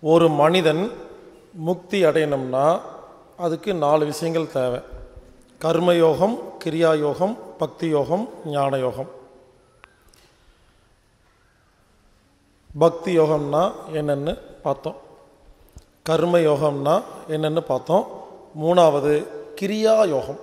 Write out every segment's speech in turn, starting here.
ஒரு மனிதன் முக்தி அடையணும்னா அதுக்கு நாலு விஷயங்கள் தேவை கர்மயோகம் கிரியா யோகம் பக்தி யோகம் ஞான யோகம் பக்தி யோகம்னா என்னன்னு பார்த்தோம் கர்ம யோகம்னா என்னன்னு பார்த்தோம் மூணாவது கிரியா யோகம்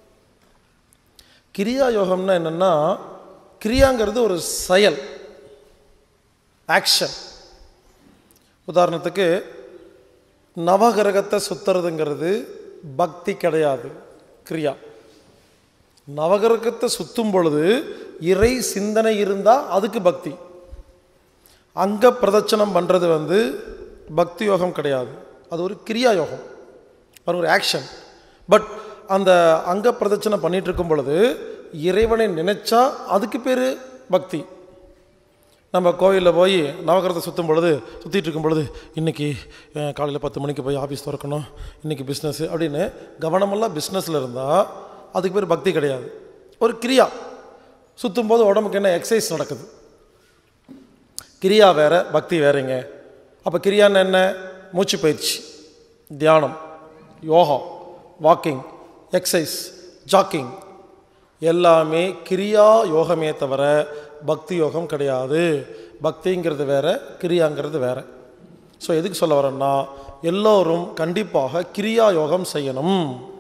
கிரியா யோகம்னா என்னென்னா கிரியாங்கிறது ஒரு செயல் ஆக்ஷன் உதாரணத்துக்கு நவகிரகத்தை சுத்துறதுங்கிறது பக்தி கிடையாது கிரியா நவகிரகத்தை சுத்தும் பொழுது இறை சிந்தனை இருந்தால் அதுக்கு பக்தி அங்க பிரதட்சணம் பண்ணுறது வந்து பக்தி யோகம் கிடையாது அது ஒரு கிரியா யோகம் அது ஒரு ஆக்ஷன் பட் அந்த அங்க பிரதட்சணம் பண்ணிட்டு இருக்கும் பொழுது இறைவனை நினைச்சா அதுக்கு பேர் பக்தி நம்ம கோயிலில் போய் நவகிரகத்தை சுற்றும் பொழுது சுற்றிட்டு இருக்கும் பொழுது இன்றைக்கி காலையில் பத்து மணிக்கு போய் ஆஃபீஸ் திறக்கணும் இன்றைக்கி பிஸ்னஸ் அப்படின்னு கவனமெல்லாம் பிஸ்னஸில் இருந்தால் அதுக்கு பேர் பக்தி கிடையாது ஒரு கிரியா சுற்றும் போது உடம்புக்கு என்ன எக்ஸசைஸ் நடக்குது கிரியா வேற பக்தி வேறங்க அப்போ கிரியான்னு என்ன மூச்சு பயிற்சி தியானம் யோகா வாக்கிங் எக்ஸசைஸ் ஜாக்கிங் எல்லாமே கிரியா யோகமே தவிர பக்தி யோகம் கிடையாது பக்திங்கிறது வேற கிரியாங்கிறது வேற ஸோ எதுக்கு சொல்ல வரேன்னா எல்லோரும் கண்டிப்பாக கிரியா யோகம் செய்யணும்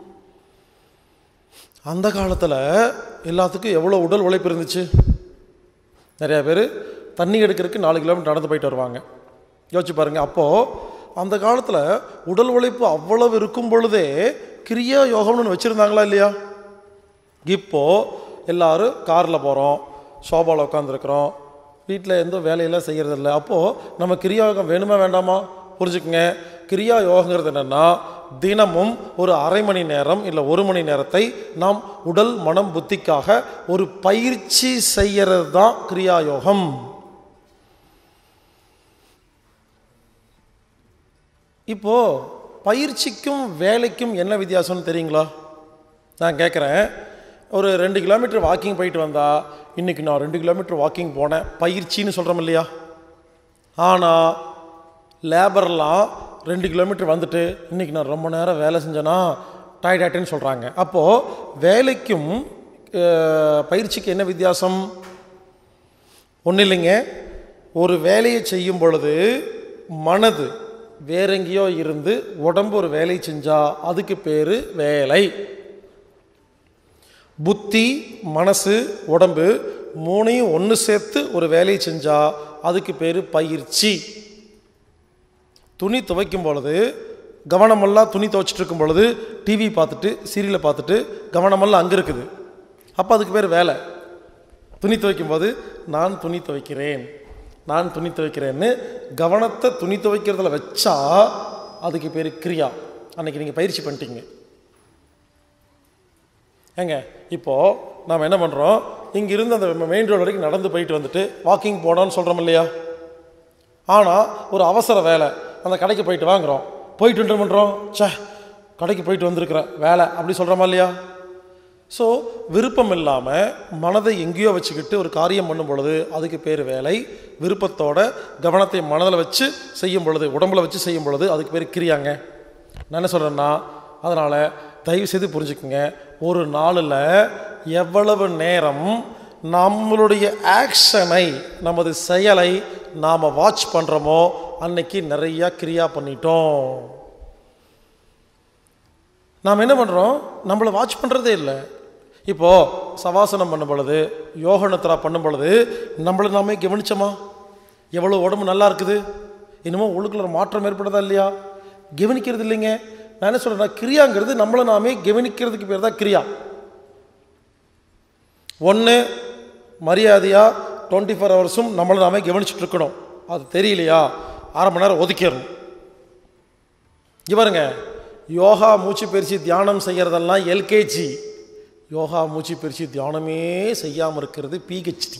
அந்த காலத்தில் எல்லாத்துக்கும் எவ்வளோ உடல் உழைப்பு இருந்துச்சு நிறையா பேர் தண்ணி எடுக்கிறதுக்கு நாலு கிலோமீட்டர் நடந்து போயிட்டு வருவாங்க யோசிச்சு பாருங்க அப்போது அந்த காலத்தில் உடல் உழைப்பு அவ்வளவு இருக்கும் பொழுதே கிரியா யோகம்னு வச்சுருந்தாங்களா இல்லையா இப்போது எல்லாரும் காரில் போகிறோம் சோபாவில் உட்காந்துருக்குறோம் வீட்டில் எந்த வேலையெல்லாம் செய்கிறதில்ல அப்போது நம்ம கிரியா யோகம் வேணுமா வேண்டாமா புரிஞ்சுக்குங்க கிரியா யோகங்கிறது என்னென்னா தினமும் ஒரு அரை மணி நேரம் இல்லை ஒரு மணி நேரத்தை நாம் உடல் மனம் புத்திக்காக ஒரு பயிற்சி செய்கிறது தான் கிரியா யோகம் இப்போ பயிற்சிக்கும் வேலைக்கும் என்ன வித்தியாசம்னு தெரியுங்களா நான் கேட்குறேன் ஒரு ரெண்டு கிலோமீட்டர் வாக்கிங் போயிட்டு வந்தா இன்னைக்கு நான் ரெண்டு கிலோமீட்டர் வாக்கிங் போனேன் பயிற்சின்னு சொல்கிறோம் இல்லையா ஆனால் லேபர்லாம் ரெண்டு கிலோமீட்டர் வந்துட்டு இன்னைக்கு நான் ரொம்ப நேரம் வேலை செஞ்சேனா டயர்ட் ஆயிட்டேன்னு சொல்கிறாங்க அப்போது வேலைக்கும் அஹ், பயிற்சிக்கு என்ன வித்தியாசம் ஒன்றும் இல்லைங்க ஒரு வேலையை செய்யும் பொழுது மனது வேற எங்கேயோ இருந்து உடம்பு ஒரு வேலை செஞ்சா அதுக்கு பேர் வேலை புத்தி மனசு உடம்பு மூணையும் ஒன்று சேர்த்து ஒரு வேலையை செஞ்சா அதுக்கு பேர் பயிற்சி துணி துவைக்கும் பொழுது கவனமெல்லாம் துணி துவைச்சிட்டு இருக்கும் பொழுது டிவி பார்த்துட்டு சீரியலை பார்த்துட்டு கவனமெல்லாம் அங்கே இருக்குது அப்போ அதுக்கு பேர் வேலை துணி துவைக்கும் போது நான் துணி துவைக்கிறேன் நான் துணி துவைக்கிறேன்னு கவனத்தை துணி துவைக்கிறதுல வச்சா அதுக்கு பேர் கிரியா அன்னைக்கு நீங்கள் பயிற்சி பண்ணிட்டீங்க ஏங்க இப்போது நாம் என்ன பண்ணுறோம் இங்கிருந்து அந்த மெயின் ரோடு வரைக்கும் நடந்து போயிட்டு வந்துட்டு வாக்கிங் போனோம்னு சொல்கிறோம் இல்லையா ஆனால் ஒரு அவசர வேலை அந்த கடைக்கு போயிட்டு வாங்குறோம் போயிட்டு என்ன பண்ணுறோம் ச்சே கடைக்கு போயிட்டு வந்திருக்கிறேன் வேலை அப்படி சொல்கிறோமா இல்லையா ஸோ விருப்பம் இல்லாமல் மனதை எங்கேயோ வச்சுக்கிட்டு ஒரு காரியம் பண்ணும் பொழுது அதுக்கு பேர் வேலை விருப்பத்தோட கவனத்தை மனதில் வச்சு செய்யும் பொழுது உடம்புல வச்சு செய்யும் பொழுது அதுக்கு பேர் கிரியாங்க நான் என்ன சொல்கிறேன்னா அதனால் தயவு செய்து புரிஞ்சுக்குங்க ஒரு நாளில் எவ்வளவு நேரம் நம்மளுடைய ஆக்ஷனை நமது செயலை நாம் வாட்ச் பண்ணுறோமோ அன்னைக்கு நிறையா கிரியா பண்ணிட்டோம் நாம் என்ன பண்ணுறோம் நம்மளை வாட்ச் பண்ணுறதே இல்லை இப்போது சவாசனம் பண்ணும் பொழுது யோக நித்ரா பண்ணும் பொழுது நம்மளை நாமே கவனிச்சோமா எவ்வளோ உடம்பு நல்லா இருக்குது இன்னமும் உள்ளுக்குள்ள மாற்றம் ஏற்படுதா இல்லையா கவனிக்கிறது இல்லைங்க நான் என்ன சொல்கிறேன்னா கிரியாங்கிறது நம்மளை நாமே கவனிக்கிறதுக்கு பேர் தான் கிரியா ஒன்று மரியாதையாக டுவெண்ட்டி ஃபோர் ஹவர்ஸும் நம்மளை நாமே கவனிச்சுட்டு இருக்கணும் அது தெரியலையா அரை மணி நேரம் ஒதுக்கிடணும் இங்க பாருங்க யோகா மூச்சு பயிற்சி தியானம் செய்கிறதெல்லாம் எல்கேஜி யோகா மூச்சு பயிற்சி தியானமே செய்யாமல் இருக்கிறது பிஹெச்டி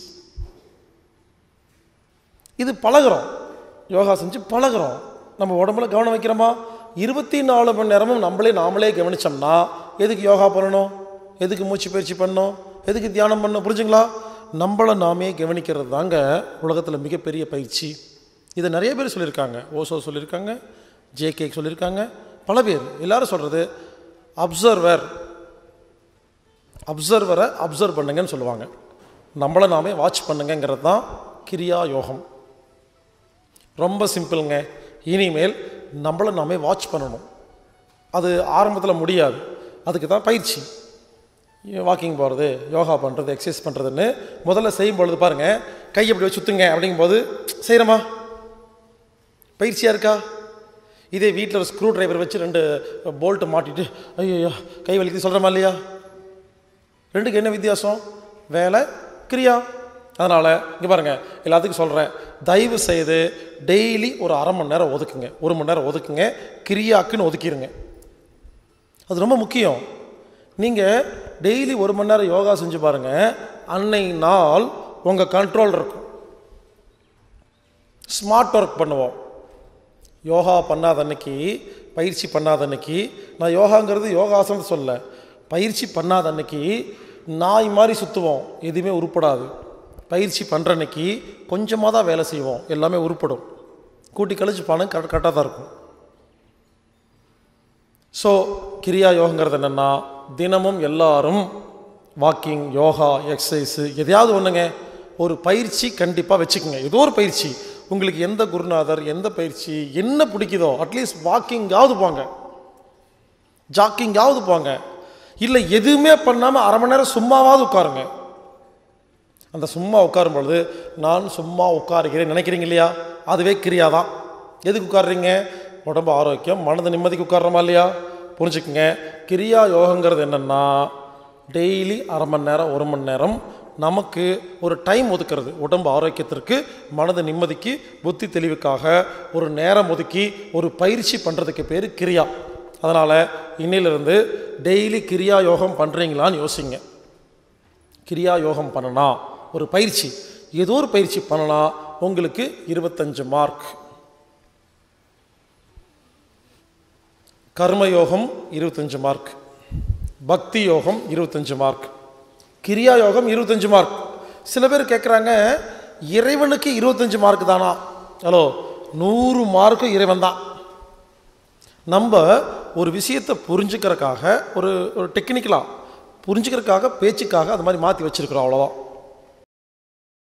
இது பழகுறோம் யோகா செஞ்சு பழகுறோம் நம்ம உடம்புல கவனம் வைக்கிறோமா இருபத்தி நாலு மணி நேரமும் நம்மளே நாமளே கவனிச்சோம்னா எதுக்கு யோகா பண்ணணும் எதுக்கு மூச்சு பயிற்சி பண்ணணும் எதுக்கு தியானம் பண்ணணும் புரிஞ்சுங்களா நம்மளை நாமே கவனிக்கிறது தாங்க உலகத்தில் மிகப்பெரிய பயிற்சி இதை நிறைய பேர் சொல்லியிருக்காங்க ஓசோ சொல்லியிருக்காங்க ஜேகே சொல்லியிருக்காங்க பல பேர் எல்லாரும் சொல்கிறது அப்சர்வர் அப்சர்வரை அப்சர்வ் பண்ணுங்கன்னு சொல்லுவாங்க நம்மளை நாமே வாட்ச் பண்ணுங்கங்கிறது தான் கிரியா யோகம் ரொம்ப சிம்பிளுங்க இனிமேல் நம்மளை நாமே வாட்ச் பண்ணணும் அது ஆரம்பத்தில் முடியாது அதுக்கு தான் பயிற்சி வாக்கிங் போகிறது யோகா பண்ணுறது எக்ஸசைஸ் பண்ணுறதுன்னு முதல்ல செய்யும் பொழுது பாருங்கள் கை எப்படி வச்சு சுற்றுங்க அப்படிங்கும்போது செய்கிறோமா பயிற்சியாக இருக்கா இதே வீட்டில் ஒரு ஸ்க்ரூ டிரைவர் வச்சு ரெண்டு போல்ட்டு மாட்டிட்டு ஐயோ கை வலிக்குது சொல்கிறோமா இல்லையா ரெண்டுக்கு என்ன வித்தியாசம் வேலை கிரியா அதனால் இங்கே பாருங்கள் எல்லாத்துக்கும் சொல்கிறேன் தயவு செய்து டெய்லி ஒரு அரை மணி நேரம் ஒதுக்குங்க ஒரு மணி நேரம் ஒதுக்குங்க கிரியாக்குன்னு ஒதுக்கிடுங்க அது ரொம்ப முக்கியம் நீங்கள் டெய்லி ஒரு மணி நேரம் யோகா செஞ்சு பாருங்கள் அன்னை நாள் உங்கள் கண்ட்ரோல் இருக்கும் ஸ்மார்ட் ஒர்க் பண்ணுவோம் யோகா பண்ணாத அன்னைக்கு பயிற்சி பண்ணாத அன்னைக்கு நான் யோகாங்கிறது யோகாசனம் சொல்ல பயிற்சி பண்ணாத அன்னைக்கு நாய் மாதிரி சுற்றுவோம் எதுவுமே உருப்படாது பயிற்சி பண்ணுற அன்னைக்கு கொஞ்சமாக தான் வேலை செய்வோம் எல்லாமே உருப்படும் கூட்டி கழிச்சு பணம் கரெக்ட் கரெக்டாக தான் இருக்கும் ஸோ கிரியா யோகங்கிறது என்னென்னா தினமும் எல்லாரும் வாக்கிங் யோகா எக்ஸசைஸு எதையாவது ஒன்றுங்க ஒரு பயிற்சி கண்டிப்பாக வச்சுக்கோங்க ஏதோ ஒரு பயிற்சி உங்களுக்கு எந்த குருநாதர் எந்த பயிற்சி என்ன பிடிக்குதோ அட்லீஸ்ட் வாக்கிங்காவது போங்க ஜாக்கிங்காவது போங்க இல்லை எதுவுமே பண்ணாமல் அரை மணி நேரம் சும்மாவாவது உட்காருங்க அந்த சும்மா உட்காரும் பொழுது நான் சும்மா உட்காருகிறேன் நினைக்கிறீங்க இல்லையா அதுவே கிரியா தான் எதுக்கு உட்காடுறீங்க உடம்பு ஆரோக்கியம் மனது நிம்மதிக்கு உட்கார்றோமா இல்லையா புரிஞ்சுக்குங்க கிரியா யோகங்கிறது என்னென்னா டெய்லி அரை மணி நேரம் ஒரு மணி நேரம் நமக்கு ஒரு டைம் ஒதுக்கிறது உடம்பு ஆரோக்கியத்திற்கு மனது நிம்மதிக்கு புத்தி தெளிவுக்காக ஒரு நேரம் ஒதுக்கி ஒரு பயிற்சி பண்ணுறதுக்கு பேர் கிரியா அதனால் இன்னிலிருந்து டெய்லி கிரியா யோகம் பண்ணுறீங்களான்னு யோசிங்க கிரியா யோகம் பண்ணனா ஒரு பயிற்சி ஏதோ ஒரு பயிற்சி பண்ணனா உங்களுக்கு இருபத்தஞ்சு மார்க் கர்ம யோகம் இருபத்தஞ்சு மார்க் பக்தி யோகம் இருபத்தஞ்சு மார்க் கிரியா யோகம் இருபத்தஞ்சு மார்க் சில பேர் கேட்குறாங்க இறைவனுக்கு இருபத்தஞ்சு மார்க் தானா ஹலோ நூறு மார்க்கும் இறைவன் தான் நம்ம ஒரு விஷயத்தை புரிஞ்சுக்கிறதுக்காக ஒரு ஒரு டெக்னிக்கலாக புரிஞ்சுக்கிறதுக்காக பேச்சுக்காக அது மாதிரி மாற்றி வச்சுருக்குறோம் அவ்வளோதான்